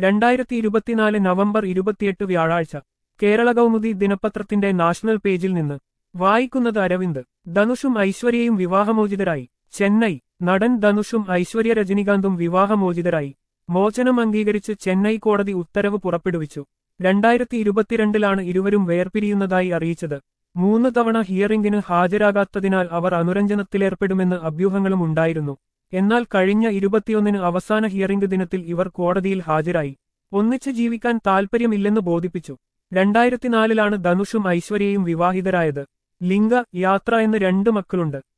രണ്ടായിരത്തി ഇരുപത്തിനാല് നവംബർ ഇരുപത്തിയെട്ട് വ്യാഴാഴ്ച കേരള കൗമുദി ദിനപത്രത്തിന്റെ നാഷണൽ പേജിൽ നിന്ന് വായിക്കുന്നത് അരവിന്ദ് ധനുഷും ഐശ്വര്യയും വിവാഹമോചിതരായി ചെന്നൈ നടൻ ധനുഷും ഐശ്വര്യ രജനികാന്തും വിവാഹമോചിതരായി മോചനം അംഗീകരിച്ച് ചെന്നൈ കോടതി ഉത്തരവ് പുറപ്പെടുവിച്ചു രണ്ടായിരത്തി ഇരുപത്തിരണ്ടിലാണ് ഇരുവരും വേർപിരിയുന്നതായി അറിയിച്ചത് മൂന്ന് തവണ ഹിയറിംഗിന് ഹാജരാകാത്തതിനാൽ അവർ അനുരഞ്ജനത്തിലേർപ്പെടുമെന്ന് അഭ്യൂഹങ്ങളും ഉണ്ടായിരുന്നു എന്നാൽ കഴിഞ്ഞ ഇരുപത്തിയൊന്നിന് അവസാന ഹിയറിംഗ് ദിനത്തിൽ ഇവർ കോടതിയിൽ ഹാജരായി ഒന്നിച്ച് ജീവിക്കാൻ താൽപ്പര്യമില്ലെന്ന് ബോധിപ്പിച്ചു രണ്ടായിരത്തിനാലിലാണ് ധനുഷും ഐശ്വര്യയും വിവാഹിതരായത് ലിംഗ യാത്ര എന്ന് രണ്ട് മക്കളുണ്ട്